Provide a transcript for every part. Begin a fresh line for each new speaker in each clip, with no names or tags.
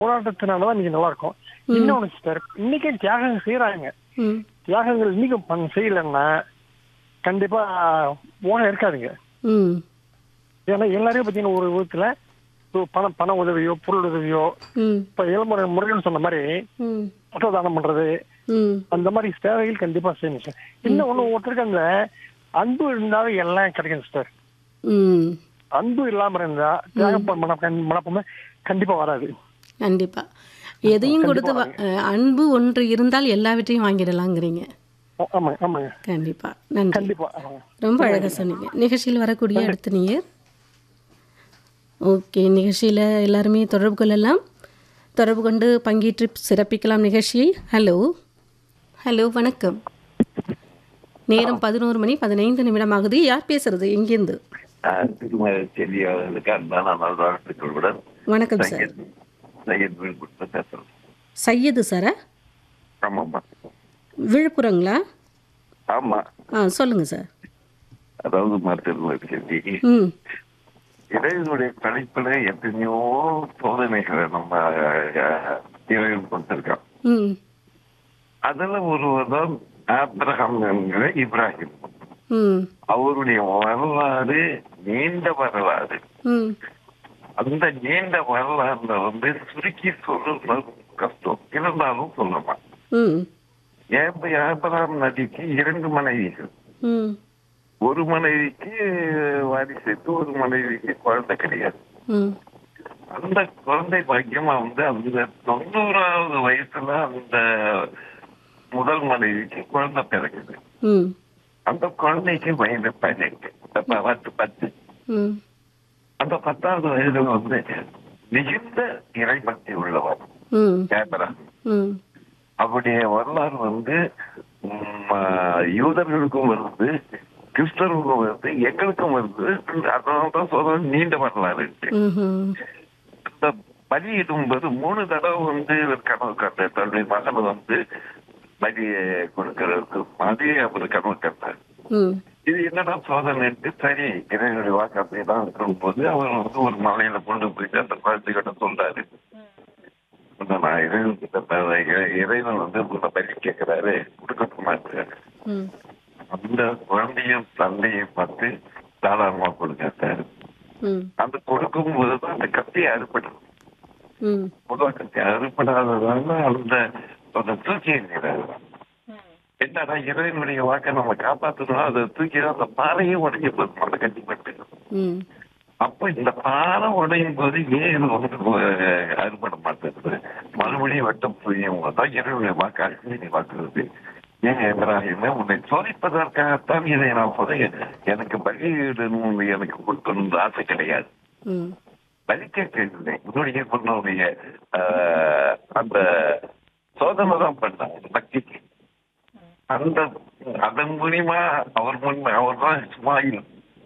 போராட்டத்தினாலதான் இன்னைக்கு நல்லா இருக்கும் இன்னொன்னு சிஸ்டர் இன்னைக்கு தியாகம் செய்யறாங்க
ம்
தியாகங்கள் இன்னைக்கும் பண்ண செய்யலைன்னா கண்டிப்பா போன இருக்காதுங்க
ம்
ஏன்னா எல்லாரையும் பார்த்தீங்கன்னா ஒரு விதத்துல இப்போ பணம் பண உதவியோ பொருள் உதவியோ
ம்
இப்ப இளமுறை முருகன் சொன்ன மாதிரி
ம்
ரத்த தானம் பண்றது
ம்
அந்த மாதிரி சேவைகள் கண்டிப்பா செய்யணும் சார் இன்னும் ஒண்ணு ஒருத்தருக்கு அந்த அன்பு இருந்தாலும் எல்லாம் கிடைக்கும் சிஸ்டர்
ம்
அன்பு இல்லாம இருந்தா தியாகம் பண்ண மன- மனப்பமே கண்டிப்பா வராது
கண்டிப்பா எதையும் கொடுத்து வா- அஹ், அன்பு ஒன்று இருந்தால் எல்லாவற்றையும் வாங்கிடலாங்கிறீங்க
ஆ- ஆமாங்க ஆமாங்க
கண்டிப்பா நன்றி
கண்டிப்பா ஆமாங்க.
ரொம்ப அழகாக சொன்னீங்க நிகழ்ச்சியில் வரக்கூடிய அடுத்த நேயர் ஓகே நிகழ்ச்சியில் எல்லாருமே தொடர்பு கொள்ளலாம் தொடர்பு கொண்டு பங்கேற்று சிறப்பிக்கலாம் நிகழ்ச்சியை ஹலோ ஹலோ வணக்கம் நேரம் பதினோரு மணி பதினைந்து நிமிடம் ஆகுது யார் பேசுறது எங்கேருந்து
திருமலை செல்வி அவர்களுக்கு அன்பான நல்வாழ்த்துக்களுடன்
வணக்கம் சார்
சையத் சையத் விழுப்புரத்துல பேசுறேன்
சையது சாரா
ஆமாம்மா
விழுப்புரங்களா
ஆமா
ஆ சொல்லுங்கள் சார்
அதாவது மருத்துவ செல்வி
ம்
இறைவனுடைய படைப்புல எத்தனையோ சோதனைகளை நம்ம அஹ், இறைவன் கொடுத்திருக்கான்
ம்
அதுல ஒருவர் தான் ஆப்ரஹாம் என்கிற இப்ராஹிம்
ம்
அவருடைய வரலாறு நீண்ட வரலாறு
ம்
அந்த நீண்ட வரலாறுல வந்து சுருக்கி சொல்றது கஷ்டம் இருந்தாலும் சொல்லலாம்
ம்
ஏப்ப ஆபராம் நதிக்கு இரண்டு மனைவிகள்
ம்
ஒரு மனைவிக்கு வாரிசுக்கு ஒரு மனைவிக்கு குழந்தை கிடையாது
ம்
அந்த குழந்தை பாக்கியமா வந்து அந்த தொண்ணூறாவது வயசுல அந்த முதல் மனைவிக்கு குழந்தை பிறகுது
ம்
அந்த குழந்தைக்கு வயது பதினெட்டு அப்ப பத்து பத்து
ம்
அந்த பத்தாவது வயதுல வந்து மிகுந்த இறைபக்தி உள்ளவர்
ம்
ஆபிரகாம்
ம்
அவருடைய வரலாறு வந்து ம், ஆ, யூதர்களுக்கும் வருது கிறிஸ்தவர்களுக்கும் வருது எங்களுக்கும் வருது அதனால தான் சொல்றது நீண்ட வரலாறு இருக்கு
ம்ஹும்.
இந்த பலியிடும்போது மூணு தடவை வந்து இவர் கனவு கண்டார் தன்னுடைய மகன் வந்து பலியை கொடுக்கறதுக்கு மாதிரி அவர் கனவு கண்டார்
ம்
இது என்னடா சோதனைட்டு சரி இறைவனுடைய வாக்கு அப்படியே தான் இருக்கும்போது அவர் வந்து ஒரு மலையில கொண்டு போயிட்டு அந்த குழந்தைகிட்ட சொல்றாரு இந்த நான் இறைவன் கிட்ட ப- இறை- இறைவன் வந்து உங்களை பலி கேட்கிறாரு கொடுக்க மாட்டேன்
ம்
அந்த குழந்தையும் தந்தையும் பார்த்து தாராளமா கொடுங்க சார்
ம்
அந்த கொடுக்கும் போது தான் அந்த கத்தியை அறுப்படும்
ம்
பொதுவாக கத்தி அறுப்படாததால அந்த அந்த தூக்கி எறிகிறாரு என்னடா இறைவனுடைய வாக்கை நம்ம காப்பாற்றணும் அதை தூக்கி அந்த பாறையும் உடைஞ்சு போதும் அதை கட்டிப்பட்டு
ம்
அப்ப இந்த பாறை உடையும் போது ஏன் இது வந்து அஹ், அறுபட மாட்டேங்குது மறுபடியும் வெட்டம் புரியும் தான் இறைவனுடைய வாக்கு அழுத்தி வாக்குறது ஏன் இப்ராஹிமே உன்னை சோதிப்பதற்காகத்தான் இதை நான் சொல்ல எனக்கு பலியிடணும் எனக்கு கொடுக்கணும்னு ஆசை கிடையாது
ம்
பலி கேட்கவில்லை உன்னுடைய பொண்ணுடைய ஆஹ், அந்த சோதனை தான் பண்ணாங்க பக்திக்கு அந்த அதன் மூலியமா அவர் முன் அவர் தான் இஸ்மாயில்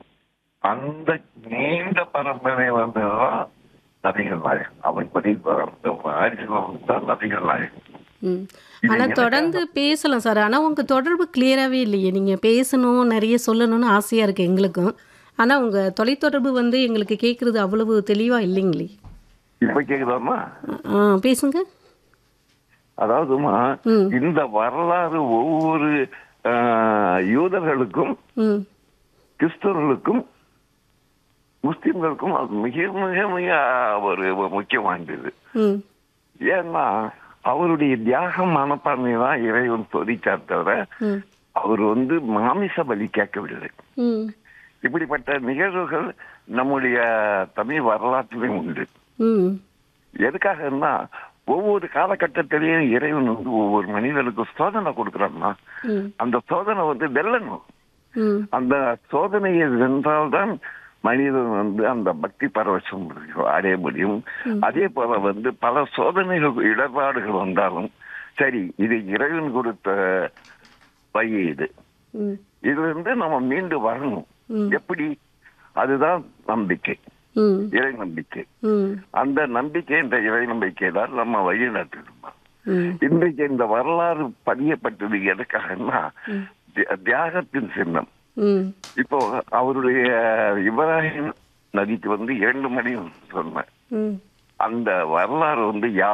அந்த நீண்ட பரம்பரை வந்ததுதான் நபிகள் நாயகம் அவர் படி அந்த வாரிசுகள் தான் நபிகள் நாயகம்
ம் ஆனால் தொடர்ந்து பேசலாம் சார் ஆனால் உங்கள் தொடர்பு கிளியராகவே இல்லையே நீங்கள் பேசணும் நிறைய சொல்லணும்னு ஆசையாக இருக்குது எங்களுக்கும் ஆனால் உங்கள் தொலைத்தொடர்பு வந்து எங்களுக்கு கேட்குறது அவ்வளவு தெளிவாக இல்லைங்களே
இப்ப கேக்குதாமா
ஆ பேசுங்க
அதாவதுமா
ம்.
இந்த வரலாறு ஒவ்வொரு ஆஹ், யூதர்களுக்கும்
ம்
கிறிஸ்தவர்களுக்கும் முஸ்லிம்களுக்கும் அது மிக மிக மிக ஒரு முக்கியம் வாய்ந்தது
ம்
ஏன்னா அவருடைய தியாக மனப்பான்மை தான் இறைவன் சோதிச்சார் தவிர
ம்
அவர் வந்து மாமிச பலி கேட்கவில்லை
ம்
இப்படிப்பட்ட நிகழ்வுகள் நம்முடைய தமிழ் வரலாற்றிலும் உண்டு
ம்
எதுக்காகன்னா ஒவ்வொரு காலகட்டத்திலையும் இறைவன் வந்து ஒவ்வொரு மனிதனுக்கும் சோதனை கொடுக்குறான்னா
ம்
அந்த சோதனை வந்து வெல்லணும்
ம்
அந்த சோதனையை வென்றால்தான் மனிதன் வந்து அந்த பக்தி பரவசம் அடைய முடியும் அதே போல வந்து பல சோதனைகள் இடர்பாடுகள் வந்தாலும் சரி இது இறைவன் கொடுத்த வழி இது
ம்
இதுல இருந்து நம்ம மீண்டு வரணும்
ம்.
எப்படி அதுதான் நம்பிக்கை
ம்
இறை நம்பிக்கை
ம்
அந்த நம்பிக்கை இந்த இறை நம்பிக்கை தான் நம்ம வழி நடத்தணும்
ம்
இன்றைக்கு இந்த வரலாறு பதியப்பட்டது எதுக்காகன்னா தியா- தியாகத்தின் சின்னம்
ம்
இப்போ அவருடைய இப்ராஹிம் நதிக்கு வந்து இரண்டு மணி சொன்னேன்
ம்
அந்த வரலாறு வந்து